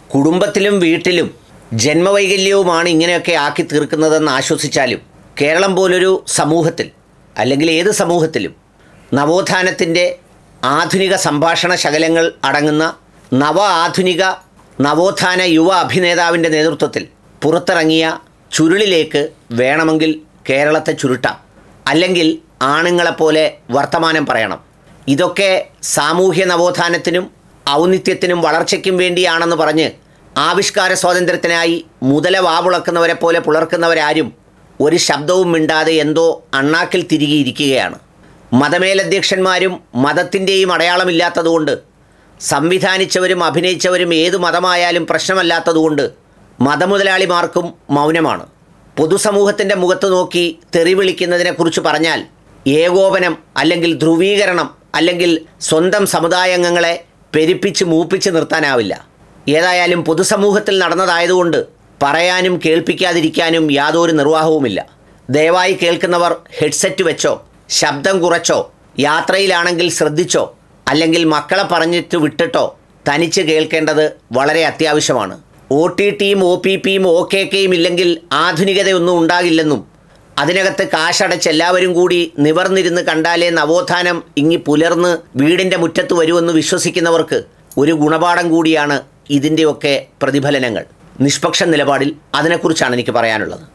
കുടുംബത്തിലും വീട്ടിലും ജന്മവൈകല്യവുമാണ് ഇങ്ങനെയൊക്കെ ആക്കി തീർക്കുന്നതെന്ന് ആശ്വസിച്ചാലും കേരളം പോലൊരു സമൂഹത്തിൽ അല്ലെങ്കിൽ ഏത് സമൂഹത്തിലും നവോത്ഥാനത്തിൻ്റെ ആധുനിക സംഭാഷണ ശകലങ്ങൾ അടങ്ങുന്ന നവ ആധുനിക നവോത്ഥാന യുവ അഭിനേതാവിൻ്റെ നേതൃത്വത്തിൽ പുറത്തിറങ്ങിയ ചുരുളിലേക്ക് വേണമെങ്കിൽ കേരളത്തെ ചുരുട്ടാം അല്ലെങ്കിൽ ആണുങ്ങളെപ്പോലെ വർത്തമാനം പറയണം ഇതൊക്കെ സാമൂഹ്യ നവോത്ഥാനത്തിനും ഔന്നിത്യത്തിനും വളർച്ചയ്ക്കും വേണ്ടിയാണെന്ന് പറഞ്ഞ് ആവിഷ്കാര സ്വാതന്ത്ര്യത്തിനായി മുതല വാവുളക്കുന്നവരെ പോലെ പുലർക്കുന്നവരാരും ഒരു ശബ്ദവും മിണ്ടാതെ എന്തോ അണ്ണാക്കിൽ തിരികെയിരിക്കുകയാണ് മതമേലധ്യക്ഷന്മാരും മതത്തിൻ്റെയും അടയാളമില്ലാത്തതുകൊണ്ട് സംവിധാനിച്ചവരും അഭിനയിച്ചവരും ഏത് മതമായാലും പ്രശ്നമല്ലാത്തതുകൊണ്ട് മതമുതലാളിമാർക്കും മൗനമാണ് പൊതുസമൂഹത്തിൻ്റെ മുഖത്ത് നോക്കി തെറി വിളിക്കുന്നതിനെക്കുറിച്ച് പറഞ്ഞാൽ ഏകോപനം അല്ലെങ്കിൽ ധ്രുവീകരണം അല്ലെങ്കിൽ സ്വന്തം സമുദായാംഗങ്ങളെ പെരുപ്പിച്ച് മൂപ്പിച്ച് നിർത്താനാവില്ല ഏതായാലും പൊതുസമൂഹത്തിൽ നടന്നതായതുകൊണ്ട് പറയാനും കേൾപ്പിക്കാതിരിക്കാനും യാതൊരു നിർവാഹവുമില്ല ദയവായി കേൾക്കുന്നവർ ഹെഡ്സെറ്റ് വെച്ചോ ശബ്ദം കുറച്ചോ യാത്രയിലാണെങ്കിൽ ശ്രദ്ധിച്ചോ അല്ലെങ്കിൽ മക്കളെ പറഞ്ഞിട്ട് വിട്ടിട്ടോ തനിച്ച് കേൾക്കേണ്ടത് വളരെ അത്യാവശ്യമാണ് ഒ ടി ടിയും ഒ പി പിയും ഒ കെ കെയും ഇല്ലെങ്കിൽ ആധുനികതയൊന്നും ഉണ്ടാകില്ലെന്നും അതിനകത്ത് കാശടച്ച് എല്ലാവരും കൂടി നിവർന്നിരുന്ന് കണ്ടാലേ നവോത്ഥാനം ഇങ്ങി പുലർന്ന് വീടിൻ്റെ മുറ്റത്ത് വരുമെന്ന് വിശ്വസിക്കുന്നവർക്ക് ഒരു ഗുണപാഠം കൂടിയാണ് ഇതിൻ്റെയൊക്കെ പ്രതിഫലനങ്ങൾ നിഷ്പക്ഷ നിലപാടിൽ അതിനെക്കുറിച്ചാണ് എനിക്ക് പറയാനുള്ളത്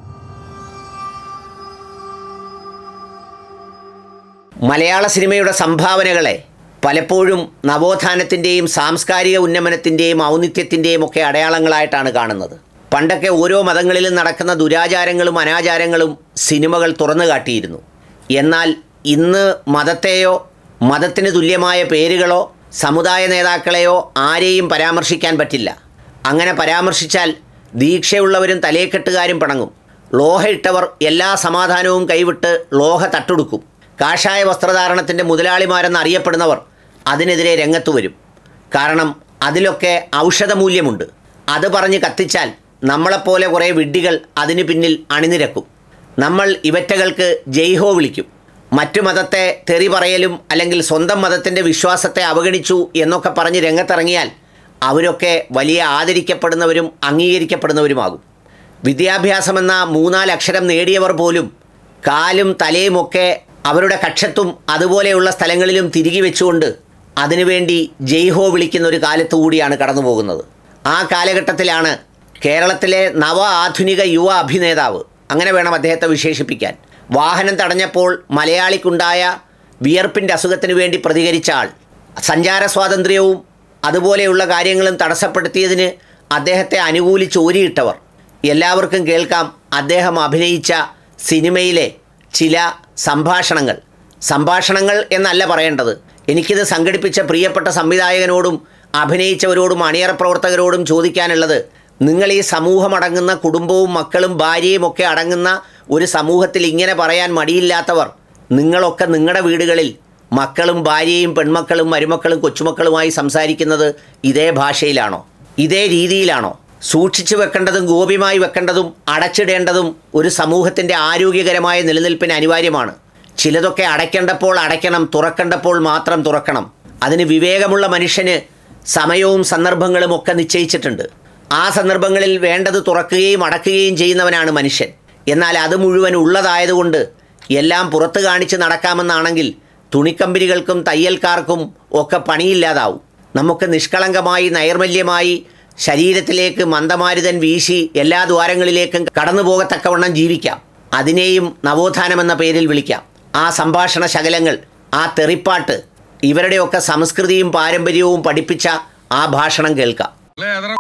മലയാള സിനിമയുടെ സംഭാവനകളെ പലപ്പോഴും നവോത്ഥാനത്തിൻ്റെയും സാംസ്കാരിക ഉന്നമനത്തിൻ്റെയും ഔന്നിത്യത്തിൻ്റെയും ഒക്കെ അടയാളങ്ങളായിട്ടാണ് കാണുന്നത് പണ്ടൊക്കെ ഓരോ മതങ്ങളിലും നടക്കുന്ന ദുരാചാരങ്ങളും അനാചാരങ്ങളും സിനിമകൾ തുറന്നു കാട്ടിയിരുന്നു എന്നാൽ ഇന്ന് മതത്തെയോ മതത്തിന് തുല്യമായ പേരുകളോ സമുദായ നേതാക്കളെയോ ആരെയും പരാമർശിക്കാൻ പറ്റില്ല അങ്ങനെ പരാമർശിച്ചാൽ ദീക്ഷയുള്ളവരും തലേക്കെട്ടുകാരും പണങ്ങും ലോഹ ഇട്ടവർ എല്ലാ സമാധാനവും കൈവിട്ട് ലോഹ തട്ടുടുക്കും കാഷായ വസ്ത്രധാരണത്തിൻ്റെ മുതലാളിമാരെന്ന് അറിയപ്പെടുന്നവർ അതിനെതിരെ രംഗത്തു വരും കാരണം അതിലൊക്കെ ഔഷധമൂല്യമുണ്ട് അത് പറഞ്ഞ് കത്തിച്ചാൽ നമ്മളെപ്പോലെ കുറേ വിഡ്ഢികൾ അതിന് പിന്നിൽ അണിനിരക്കും നമ്മൾ ഇവറ്റകൾക്ക് ജയ്ഹോ വിളിക്കും മറ്റു മതത്തെ തെറി പറയലും അല്ലെങ്കിൽ സ്വന്തം മതത്തിൻ്റെ വിശ്വാസത്തെ അവഗണിച്ചു എന്നൊക്കെ പറഞ്ഞ് രംഗത്തിറങ്ങിയാൽ അവരൊക്കെ വലിയ ആദരിക്കപ്പെടുന്നവരും അംഗീകരിക്കപ്പെടുന്നവരുമാകും വിദ്യാഭ്യാസമെന്ന മൂന്നാലക്ഷരം നേടിയവർ പോലും കാലും തലയുമൊക്കെ അവരുടെ കക്ഷത്തും അതുപോലെയുള്ള സ്ഥലങ്ങളിലും തിരികെ വെച്ചുകൊണ്ട് അതിനുവേണ്ടി ജയ്ഹോ വിളിക്കുന്ന ഒരു കാലത്തു കൂടിയാണ് കടന്നു പോകുന്നത് ആ കാലഘട്ടത്തിലാണ് കേരളത്തിലെ നവ ആധുനിക യുവ അഭിനേതാവ് അങ്ങനെ വേണം അദ്ദേഹത്തെ വിശേഷിപ്പിക്കാൻ വാഹനം തടഞ്ഞപ്പോൾ മലയാളിക്കുണ്ടായ വിയർപ്പിൻ്റെ അസുഖത്തിന് വേണ്ടി പ്രതികരിച്ച ആൾ സഞ്ചാര സ്വാതന്ത്ര്യവും അതുപോലെയുള്ള കാര്യങ്ങളും തടസ്സപ്പെടുത്തിയതിന് അദ്ദേഹത്തെ അനുകൂലിച്ച് ഓരിയിട്ടവർ എല്ലാവർക്കും കേൾക്കാം അദ്ദേഹം അഭിനയിച്ച സിനിമയിലെ ചില സംഭാഷണങ്ങൾ സംഭാഷണങ്ങൾ എന്നല്ല പറയേണ്ടത് എനിക്കിത് സംഘടിപ്പിച്ച പ്രിയപ്പെട്ട സംവിധായകനോടും അഭിനയിച്ചവരോടും അണിയറ പ്രവർത്തകരോടും ചോദിക്കാനുള്ളത് നിങ്ങൾ ഈ സമൂഹമടങ്ങുന്ന കുടുംബവും മക്കളും ഭാര്യയും ഒക്കെ അടങ്ങുന്ന ഒരു സമൂഹത്തിൽ ഇങ്ങനെ പറയാൻ മടിയില്ലാത്തവർ നിങ്ങളൊക്കെ നിങ്ങളുടെ വീടുകളിൽ മക്കളും ഭാര്യയും പെൺമക്കളും മരുമക്കളും കൊച്ചുമക്കളുമായി സംസാരിക്കുന്നത് ഇതേ ഭാഷയിലാണോ ഇതേ രീതിയിലാണോ സൂക്ഷിച്ചു വെക്കേണ്ടതും ഗോപ്യമായി വെക്കേണ്ടതും അടച്ചിടേണ്ടതും ഒരു സമൂഹത്തിൻ്റെ ആരോഗ്യകരമായ നിലനിൽപ്പിന് അനിവാര്യമാണ് ചിലതൊക്കെ അടയ്ക്കേണ്ടപ്പോൾ അടയ്ക്കണം തുറക്കേണ്ടപ്പോൾ മാത്രം തുറക്കണം അതിന് വിവേകമുള്ള മനുഷ്യന് സമയവും സന്ദർഭങ്ങളും ഒക്കെ നിശ്ചയിച്ചിട്ടുണ്ട് ആ സന്ദർഭങ്ങളിൽ വേണ്ടത് തുറക്കുകയും അടക്കുകയും ചെയ്യുന്നവനാണ് മനുഷ്യൻ എന്നാൽ അത് മുഴുവൻ ഉള്ളതായതുകൊണ്ട് എല്ലാം പുറത്ത് കാണിച്ച് നടക്കാമെന്നാണെങ്കിൽ തുണിക്കമ്പനികൾക്കും തയ്യൽക്കാർക്കും ഒക്കെ പണിയില്ലാതാവും നമുക്ക് നിഷ്കളങ്കമായി നൈർമല്യമായി ശരീരത്തിലേക്ക് മന്ദമാരുതൻ വീശി എല്ലാ ദ്വാരങ്ങളിലേക്കും കടന്നു പോകത്തക്കവണ്ണം ജീവിക്കാം അതിനെയും നവോത്ഥാനമെന്ന പേരിൽ വിളിക്കാം ആ സംഭാഷണ ശകലങ്ങൾ ആ തെറിപ്പാട്ട് ഇവരുടെയൊക്കെ സംസ്കൃതിയും പാരമ്പര്യവും പഠിപ്പിച്ച ആ ഭാഷണം കേൾക്കാം അല്ലേ എത്ര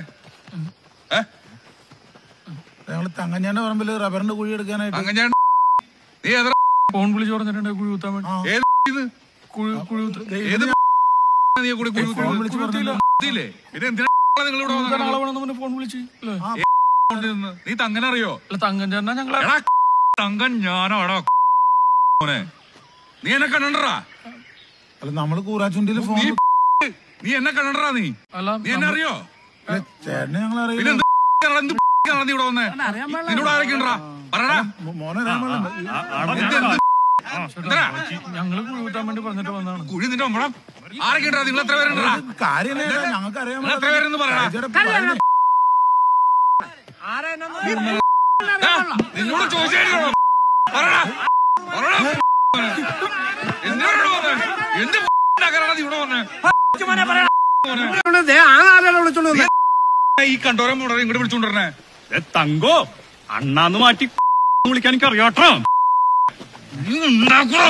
ഞങ്ങൾ തങ്ങഞ്ഞാന്റെ പറമ്പില് റബ്ബറിന്റെ കുഴി എടുക്കാനായിട്ട് അങ്ങനെ നീ എത്ര ഫോൺ വിളിച്ച് പറഞ്ഞിട്ടുണ്ട് കുഴി കുത്താൻ വേണ്ടി ആ. ഏത് ഇത് കുഴി കുഴി കുത്ത- ദേ ഏത് ഇതിന് നീ കൂടി കുഴി ഫോൺ വിളിച്ച് പറഞ്ഞില്ല. കുത്തിയില്ലേ പിന്നെ എന്തിനാ നിങ്ങൾ ഇവിടെ കുത്താൻ ആളെ വേണമെന്ന് പറഞ്ഞ് ഫോൺ വിളിച്ച് അല്ലേ വന്നത് നീ തങ്ങനെ അറിയോ അല്ല തങ്കം ചേട്ടനാ ഞങ്ങളെ എടാ തങ്കൻ ഞാനോ എടാ മോനെ നീ എന്നെ കണ്ടടാ അല്ല നമ്മള് കൂരാച്ചുണ്ടില് ഫോൺ നീ നീ എന്നെ കണ്ടടാ നീ അല്ല നീ എന്നെ അറിയോ ചേട്ടനെ ഞങ്ങൾ പിന്നെ അറിയില്ല എന്ത് എന്ത് നീ ഇവിടെ വന്നേ നിന്നോട് ആരൊക്കെ ഉണ്ടടാ പറടാ മോ- മോനെ അറിയാൻ പാടില്ല. എന്ത് എന്ത്? എന്തരാ? ഞങ്ങള് കുഴി കുത്താൻ വേണ്ടി പറഞ്ഞിട്ട് വന്നതാണ് കുഴി നിന്റെ അമ്മടാ ആരൊക്കെയാ നിങ്ങൾ എത്ര പേരുണ്ടാ കാര്യം ഞങ്ങൾക്ക് അറിയാൻ നിങ്ങൾ എത്ര പേരെന്ന് പറയണ നിന്നോട് ചോദിച്ചാലോ പറയടാ പറയടാ എന്തിനാണ് ഇവിടെ വന്നേ? എന്ത് ഉണ്ടാക്കാനാണ് നീ ഇവിടെ വന്നേ ഈ കണ്ടോരം മുടരെ ഇങ്ങോട്ട് വിളിച്ചോണ്ടിരണേ തങ്കോ അണ്ണാന്ന് മാറ്റി വിളിക്കാൻ എനിക്ക് അറിയാട്ടോ നീ ഉണ്ടാക്കണോ?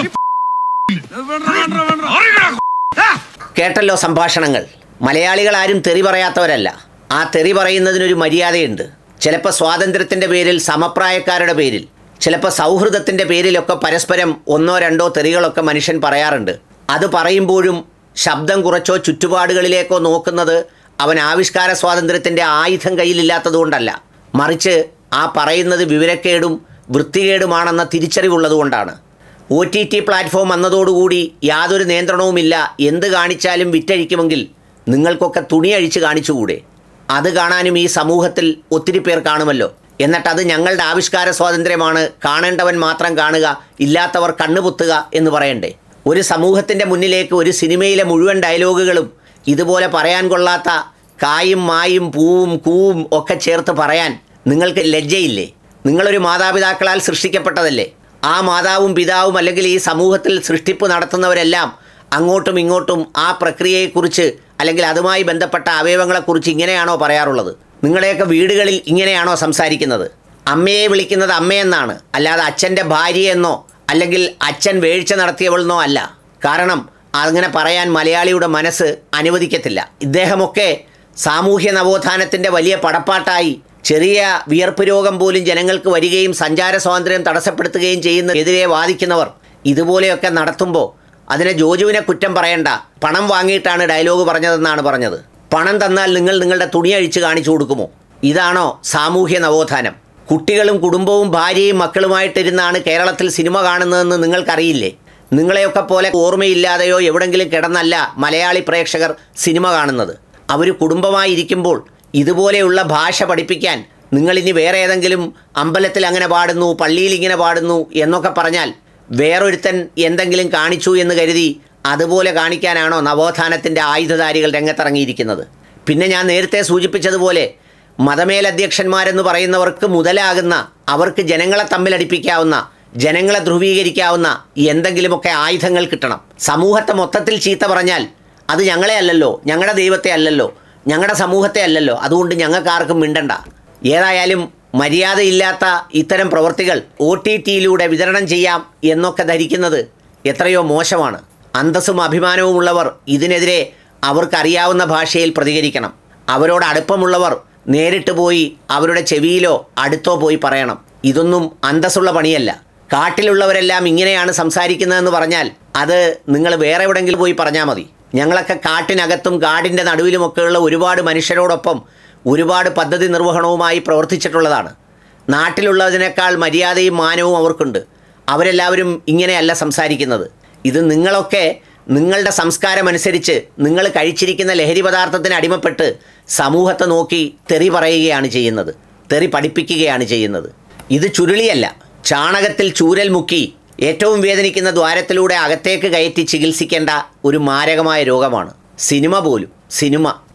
അറിയടാ. കേട്ടല്ലോ സംഭാഷണങ്ങൾ മലയാളികൾ ആരും തെറി പറയാത്തവരല്ല ആ തെറി പറയുന്നതിനൊരു മര്യാദയുണ്ട് ചിലപ്പോൾ സ്വാതന്ത്ര്യത്തിൻ്റെ പേരിൽ സമപ്രായക്കാരുടെ പേരിൽ ചിലപ്പോൾ സൗഹൃദത്തിൻ്റെ പേരിലൊക്കെ പരസ്പരം ഒന്നോ രണ്ടോ തെറികളൊക്കെ മനുഷ്യൻ പറയാറുണ്ട് അത് പറയുമ്പോഴും ശബ്ദം കുറച്ചോ ചുറ്റുപാടുകളിലേക്കോ നോക്കുന്നത് അവൻ ആവിഷ്കാര സ്വാതന്ത്ര്യത്തിൻ്റെ ആയുധം കയ്യിലില്ലാത്തതുകൊണ്ടല്ല മറിച്ച് ആ പറയുന്നത് വിവരക്കേടും വൃത്തികേടുമാണെന്ന തിരിച്ചറിവുള്ളതുകൊണ്ടാണ് ഒ ടി ടി പ്ലാറ്റ്ഫോം വന്നതോടുകൂടി യാതൊരു നിയന്ത്രണവുമില്ല എന്ത് കാണിച്ചാലും വിറ്റഴിക്കുമെങ്കിൽ നിങ്ങൾക്കൊക്കെ തുണി അഴിച്ച് കാണിച്ചുകൂടെ അത് കാണാനും ഈ സമൂഹത്തിൽ ഒത്തിരി പേർ കാണുമല്ലോ എന്നിട്ട് അത് ഞങ്ങളുടെ ആവിഷ്കാര സ്വാതന്ത്ര്യമാണ് കാണേണ്ടവൻ മാത്രം കാണുക ഇല്ലാത്തവർ കണ്ണുപൊത്തുക എന്ന് പറയണ്ടേ ഒരു സമൂഹത്തിൻ്റെ മുന്നിലേക്ക് ഒരു സിനിമയിലെ മുഴുവൻ ഡയലോഗുകളും ഇതുപോലെ പറയാൻ കൊള്ളാത്ത കായും മായും പൂവും കൂവും ഒക്കെ ചേർത്ത് പറയാൻ നിങ്ങൾക്ക് ലജ്ജയില്ലേ നിങ്ങളൊരു മാതാപിതാക്കളാൽ സൃഷ്ടിക്കപ്പെട്ടതല്ലേ ആ മാതാവും പിതാവും അല്ലെങ്കിൽ ഈ സമൂഹത്തിൽ സൃഷ്ടിപ്പ് നടത്തുന്നവരെല്ലാം അങ്ങോട്ടും ഇങ്ങോട്ടും ആ പ്രക്രിയയെക്കുറിച്ച് അല്ലെങ്കിൽ അതുമായി ബന്ധപ്പെട്ട അവയവങ്ങളെക്കുറിച്ച് ഇങ്ങനെയാണോ പറയാറുള്ളത് നിങ്ങളുടെയൊക്കെ വീടുകളിൽ ഇങ്ങനെയാണോ സംസാരിക്കുന്നത് അമ്മയെ വിളിക്കുന്നത് അമ്മയെന്നാണ് അല്ലാതെ അച്ഛൻ്റെ ഭാര്യയെന്നോ അല്ലെങ്കിൽ അച്ഛൻ വീഴ്ച നടത്തിയവളെന്നോ അല്ല കാരണം അങ്ങനെ പറയാൻ മലയാളിയുടെ മനസ്സ് അനുവദിക്കത്തില്ല ഇദ്ദേഹമൊക്കെ സാമൂഹ്യ നവോത്ഥാനത്തിൻ്റെ വലിയ പടപ്പാട്ടായി ചെറിയ വിയർപ്പ് രോഗം പോലും ജനങ്ങൾക്ക് വരികയും സഞ്ചാര സ്വാതന്ത്ര്യം തടസ്സപ്പെടുത്തുകയും ചെയ്യുന്നതിനെതിരെ വാദിക്കുന്നവർ ഇതുപോലെയൊക്കെ നടത്തുമ്പോൾ അതിനെ ജോജുവിനെ കുറ്റം പറയണ്ട പണം വാങ്ങിയിട്ടാണ് ഡയലോഗ് പറഞ്ഞതെന്നാണ് പറഞ്ഞത് പണം തന്നാൽ നിങ്ങൾ നിങ്ങളുടെ തുണി അഴിച്ച് കാണിച്ചു കൊടുക്കുമോ ഇതാണോ സാമൂഹ്യ നവോത്ഥാനം കുട്ടികളും കുടുംബവും ഭാര്യയും മക്കളുമായിട്ടിരുന്നാണ് കേരളത്തിൽ സിനിമ കാണുന്നതെന്ന് നിങ്ങൾക്കറിയില്ലേ നിങ്ങളെയൊക്കെ പോലെ ഓർമ്മയില്ലാതെയോ എവിടെങ്കിലും കിടന്നല്ല മലയാളി പ്രേക്ഷകർ സിനിമ കാണുന്നത് അവർ കുടുംബമായി ഇരിക്കുമ്പോൾ ഇതുപോലെയുള്ള ഭാഷ പഠിപ്പിക്കാൻ നിങ്ങളിനി വേറെ ഏതെങ്കിലും അമ്പലത്തിൽ അങ്ങനെ പാടുന്നു പള്ളിയിൽ ഇങ്ങനെ പാടുന്നു എന്നൊക്കെ പറഞ്ഞാൽ വേറൊരുത്തൻ എന്തെങ്കിലും കാണിച്ചു എന്ന് കരുതി അതുപോലെ കാണിക്കാനാണോ നവോത്ഥാനത്തിൻ്റെ ആയുധധാരികൾ രംഗത്തിറങ്ങിയിരിക്കുന്നത് പിന്നെ ഞാൻ നേരത്തെ സൂചിപ്പിച്ചതുപോലെ മതമേലധ്യക്ഷന്മാരെന്ന് പറയുന്നവർക്ക് മുതലാകുന്ന അവർക്ക് ജനങ്ങളെ തമ്മിലടിപ്പിക്കാവുന്ന ജനങ്ങളെ ധ്രുവീകരിക്കാവുന്ന എന്തെങ്കിലുമൊക്കെ ആയുധങ്ങൾ കിട്ടണം സമൂഹത്തെ മൊത്തത്തിൽ ചീത്ത പറഞ്ഞാൽ അത് ഞങ്ങളെ അല്ലല്ലോ ഞങ്ങളുടെ ദൈവത്തെ അല്ലല്ലോ ഞങ്ങളുടെ സമൂഹത്തെ അല്ലല്ലോ അതുകൊണ്ട് ഞങ്ങൾക്ക് ആർക്കും മിണ്ടണ്ട ഏതായാലും മര്യാദയില്ലാത്ത ഇത്തരം പ്രവൃത്തികൾ ഒ ടി ടിയിലൂടെ വിതരണം ചെയ്യാം എന്നൊക്കെ ധരിക്കുന്നത് എത്രയോ മോശമാണ് അന്തസ്സും അഭിമാനവുമുള്ളവർ ഇതിനെതിരെ അവർക്കറിയാവുന്ന ഭാഷയിൽ പ്രതികരിക്കണം അവരോട് അടുപ്പമുള്ളവർ നേരിട്ട് പോയി അവരുടെ ചെവിയിലോ അടുത്തോ പോയി പറയണം ഇതൊന്നും അന്തസ്സുള്ള പണിയല്ല കാട്ടിലുള്ളവരെല്ലാം ഇങ്ങനെയാണ് സംസാരിക്കുന്നതെന്ന് പറഞ്ഞാൽ അത് നിങ്ങൾ വേറെ എവിടെങ്കിലും പോയി പറഞ്ഞാൽ മതി ഞങ്ങളൊക്കെ കാട്ടിനകത്തും കാടിൻ്റെ നടുവിലുമൊക്കെയുള്ള ഒരുപാട് മനുഷ്യരോടൊപ്പം ഒരുപാട് പദ്ധതി നിർവഹണവുമായി പ്രവർത്തിച്ചിട്ടുള്ളതാണ് നാട്ടിലുള്ളതിനേക്കാൾ മര്യാദയും മാനവും അവർക്കുണ്ട് അവരെല്ലാവരും ഇങ്ങനെയല്ല സംസാരിക്കുന്നത് ഇത് നിങ്ങളൊക്കെ നിങ്ങളുടെ സംസ്കാരം അനുസരിച്ച് നിങ്ങൾ കഴിച്ചിരിക്കുന്ന ലഹരി പദാർത്ഥത്തിന് അടിമപ്പെട്ട് സമൂഹത്തെ നോക്കി തെറി പറയുകയാണ് ചെയ്യുന്നത് തെറി പഠിപ്പിക്കുകയാണ് ചെയ്യുന്നത് ഇത് ചുരുളിയല്ല ചാണകത്തിൽ ചൂരൽ മുക്കി ഏറ്റവും വേദനിക്കുന്ന ദ്വാരത്തിലൂടെ അകത്തേക്ക് കയറ്റി ചികിത്സിക്കേണ്ട ഒരു മാരകമായ രോഗമാണ് സിനിമ പോലും സിനിമ